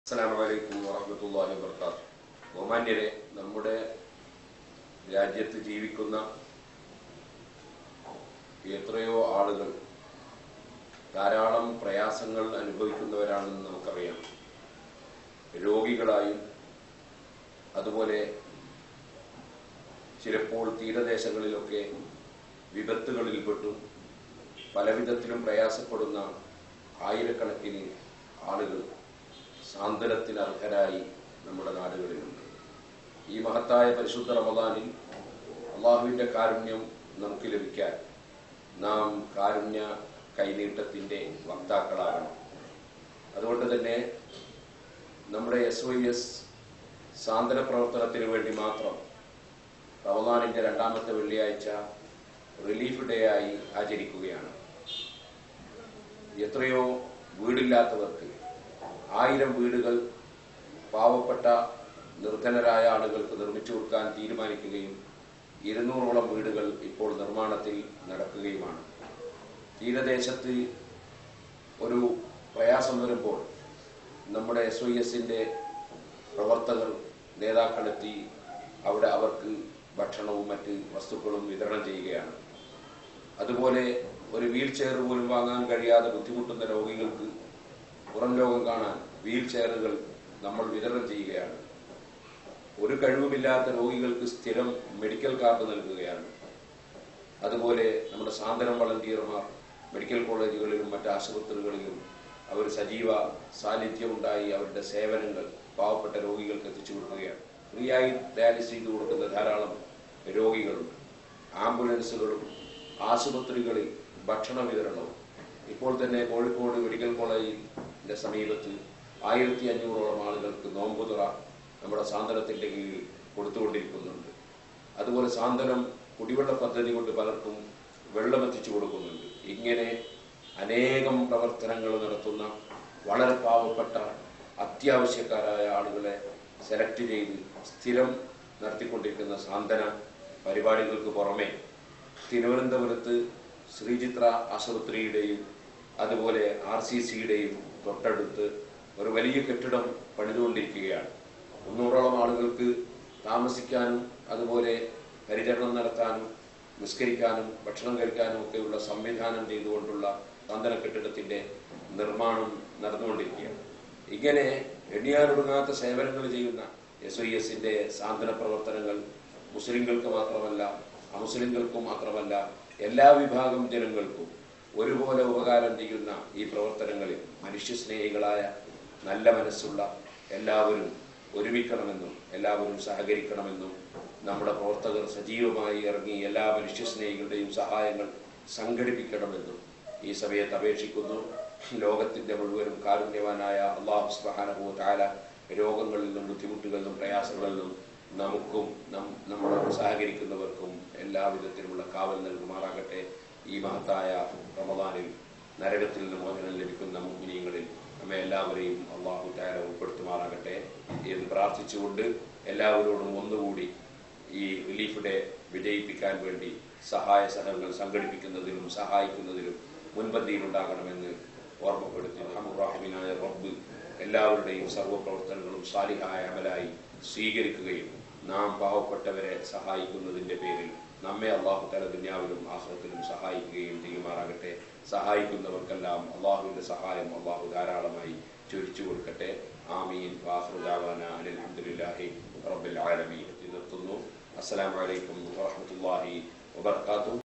അസ്സലാമലൈക്കും വറഹമത്തല്ലാഹി വർക്കാത്തു ബഹുമാന്യരെ നമ്മുടെ രാജ്യത്ത് ജീവിക്കുന്ന എത്രയോ ആളുകൾ ധാരാളം പ്രയാസങ്ങൾ അനുഭവിക്കുന്നവരാണെന്ന് നമുക്കറിയാം രോഗികളായും അതുപോലെ ചിലപ്പോൾ തീരദേശങ്ങളിലൊക്കെ വിപത്തുകളിൽപ്പെട്ടും പലവിധത്തിലും പ്രയാസപ്പെടുന്ന ആയിരക്കണക്കിന് ആളുകൾ സാന്ത്വനത്തിന് അർഹരായി നമ്മുടെ നാടുകളിലുണ്ട് ഈ മഹത്തായ പരിശുദ്ധ റമദാനിൽ അള്ളാഹുവിന്റെ കാരുണ്യം നമുക്ക് ലഭിക്കാൻ നാം കാരുണ്യ കൈനീട്ടത്തിന്റെ വക്താക്കളാകണം അതുകൊണ്ട് തന്നെ നമ്മുടെ എസ് ഒ എസ് സാന്ത്വന പ്രവർത്തനത്തിന് വേണ്ടി മാത്രം റമദാനിന്റെ രണ്ടാമത്തെ വെള്ളിയാഴ്ച റിലീഫ് ഡേ ആയി ആചരിക്കുകയാണ് എത്രയോ വീടില്ലാത്തവർക്ക് ആയിരം വീടുകൾ പാവപ്പെട്ട നിർധനരായ ആളുകൾക്ക് നിർമ്മിച്ചു കൊടുക്കാൻ തീരുമാനിക്കുകയും ഇരുന്നൂറോളം വീടുകൾ ഇപ്പോൾ നിർമ്മാണത്തിൽ നടക്കുകയുമാണ് തീരദേശത്ത് ഒരു പ്രയാസം വരുമ്പോൾ നമ്മുടെ എസ് ഒ എസിന്റെ പ്രവർത്തകർ നേതാക്കളെത്തി അവിടെ അവർക്ക് ഭക്ഷണവും മറ്റ് വസ്തുക്കളും വിതരണം ചെയ്യുകയാണ് അതുപോലെ ഒരു വീൽ ചെയർ പോലും വാങ്ങാൻ കഴിയാതെ ബുദ്ധിമുട്ടുന്ന രോഗികൾക്ക് പുറം ലോകം കാണാൻ വീൽ ചെയറുകൾ നമ്മൾ വിതരണം ചെയ്യുകയാണ് ഒരു കഴിവുമില്ലാത്ത രോഗികൾക്ക് സ്ഥിരം മെഡിക്കൽ കാർഡ് നൽകുകയാണ് അതുപോലെ നമ്മുടെ സാന്ത്വനം വളണ്ടിയർമാർ മെഡിക്കൽ കോളേജുകളിലും മറ്റ് ആശുപത്രികളിലും അവർ സജീവ സാന്നിധ്യം ഉണ്ടായി അവരുടെ സേവനങ്ങൾ പാവപ്പെട്ട രോഗികൾക്ക് എത്തിച്ചു കൊടുക്കുകയാണ് ഫ്രീ ആയി ഡയാലിസ് ചെയ്തു കൊടുക്കുന്ന ധാരാളം രോഗികളുണ്ട് ആംബുലൻസുകളും ആശുപത്രികളിൽ ഭക്ഷണ വിതരണവും ഇപ്പോൾ തന്നെ കോഴിക്കോട് മെഡിക്കൽ കോളേജിന്റെ സമീപത്ത് ആയിരത്തി അഞ്ഞൂറോളം ആളുകൾക്ക് നോമ്പുതുറ നമ്മുടെ സാന്ത്വനത്തിന്റെ കീഴിൽ കൊടുത്തുകൊണ്ടിരിക്കുന്നുണ്ട് അതുപോലെ സാന്ത്വനം കുടിവെള്ള പദ്ധതി കൊണ്ട് പലർക്കും വെള്ളം എത്തിച്ചു കൊടുക്കുന്നുണ്ട് ഇങ്ങനെ അനേകം പ്രവർത്തനങ്ങൾ നടത്തുന്ന വളരെ പാവപ്പെട്ട അത്യാവശ്യക്കാരായ ആളുകളെ സെലക്ട് ചെയ്ത് സ്ഥിരം നടത്തിക്കൊണ്ടിരിക്കുന്ന സാന്ത്വന പരിപാടികൾക്ക് പുറമെ തിരുവനന്തപുരത്ത് ശ്രീചിത്ര ആശുപത്രിയുടെയും അതുപോലെ ആർ സി സിയുടെയും തൊട്ടടുത്ത് ഒരു വലിയ കെട്ടിടം പണിതുകൊണ്ടിരിക്കുകയാണ് മുന്നൂറോളം ആളുകൾക്ക് താമസിക്കാനും അതുപോലെ പരിചരണം നടത്താനും നിസ്കരിക്കാനും ഭക്ഷണം കഴിക്കാനും ഒക്കെയുള്ള സംവിധാനം ചെയ്തുകൊണ്ടുള്ള സാന്ത്വന കെട്ടിടത്തിന്റെ നിർമ്മാണം നടന്നുകൊണ്ടിരിക്കുകയാണ് ഇങ്ങനെ എണ്ണിയാലൊടുങ്ങാത്ത സേവനങ്ങൾ ചെയ്യുന്ന എസ് ഐ എസിന്റെ സാന്ത്വന പ്രവർത്തനങ്ങൾ മുസ്ലിങ്ങൾക്ക് മാത്രമല്ല അമുസ്ലിങ്ങൾക്കും മാത്രമല്ല എല്ലാ വിഭാഗം ജനങ്ങൾക്കും ഒരുപോലെ ഉപകാരം ചെയ്യുന്ന ഈ പ്രവർത്തനങ്ങളിൽ മനുഷ്യസ്നേഹികളായ നല്ല മനസ്സുള്ള എല്ലാവരും ഒരുമിക്കണമെന്നും എല്ലാവരും സഹകരിക്കണമെന്നും നമ്മുടെ പ്രവർത്തകർ സജീവമായി ഇറങ്ങി എല്ലാ മനുഷ്യസ്നേഹികളുടെയും സഹായങ്ങൾ സംഘടിപ്പിക്കണമെന്നും ഈ സമയത്ത് അപേക്ഷിക്കുന്നു ലോകത്തിന്റെ മുഴുവനും കാരുണ്യവാനായ അള്ളാഹു സുബ്ഹാനഹു താല രോഗങ്ങളിൽ നിന്നും ബുദ്ധിമുട്ടുകളിൽ നിന്നും പ്രയാസങ്ങളിൽ നിന്നും നമുക്കും നം- നമ്മളോട് സഹകരിക്കുന്നവർക്കും എല്ലാവിധത്തിലുമുള്ള കാവൽ നൽകുമാറാകട്ടെ ഈ മഹത്തായ റമദാനിൽ നരകത്തിൽ നിന്ന് മോചനം ലഭിക്കുന്ന മുഗ്നീങ്ങളിൽ നമ്മെ എല്ലാവരെയും അള്ളാഹു താര ഉൾപ്പെടുത്തുമാറാകട്ടെ എന്ന് പ്രാർത്ഥിച്ചുകൊണ്ട് എല്ലാവരോടും ഒന്നുകൂടി ഈ റിലീഫ് ഡേ വിജയിപ്പിക്കാൻ വേണ്ടി സഹായ സഹങ്ങൾ സംഘടിപ്പിക്കുന്നതിലും സഹായിക്കുന്നതിലും മുൻപന്തിയിലുണ്ടാകണമെന്ന് ഓർമ്മപ്പെടുത്തി റഹമുറാഹിമിനായ റബ്ബ് എല്ലാവരുടെയും സർവ്വപ്രവർത്തനങ്ങളും സാലിഹായ അമലായി സ്വീകരിക്കുകയും നാം പാവപ്പെട്ടവരെ സഹായിക്കുന്നതിന്റെ പേരിൽ നമ്മെ അള്ളാഹു തല ദുന്യാവിലും ആഹ്റത്തിലും സഹായിക്കുകയും ചെയ്യുമാറാകട്ടെ സഹായിക്കുന്നവർക്കെല്ലാം അള്ളാഹുവിന്റെ സഹായം അള്ളാഹു ധാരാളമായി ചൊരിച്ചു കൊടുക്കട്ടെ ആമീൻ വാഹൃദാവാന അലഹമുല്ലാഹി റബ്ബിൽ ആലമീൻ നിർത്തുന്നു അസ്സലാമലൈക്കും വറഹമത്തല്ലാഹി വബർക്കാത്തു